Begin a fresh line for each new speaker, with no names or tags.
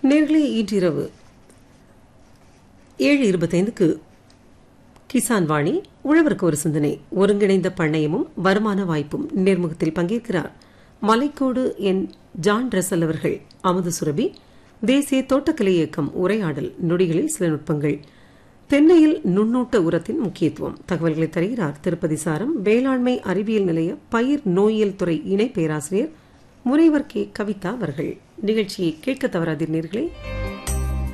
நேர்களே இன்றிரவு ஏழு இருபத்தைந்துக்கு கிசான் வாணி உழவருக்கு ஒரு சிந்தனை ஒருங்கிணைந்த பண்ணையமும் வருமான வாய்ப்பும் நேர்முகத்தில் பங்கேற்கிறார் மலைக்கோடு என் ஜான் ரசல் அவர்கள் அமுது சுரபி தேசிய தோட்டக்கலை இயக்கம் உரையாடல் நொடிகளில் சில நுட்பங்கள் தென்னையில் நுண்ணூட்ட உரத்தின் முக்கியத்துவம் தகவல்களை தருகிறார் திருப்பதி சாரம் வேளாண்மை அறிவியல் நிலைய பயிர் நோயியல் துறை இணை பேராசிரியர் முனைவர் கே கவிதா அவர்கள் நிகழ்ச்சியை கேட்க தவறாதீர் நேர்களே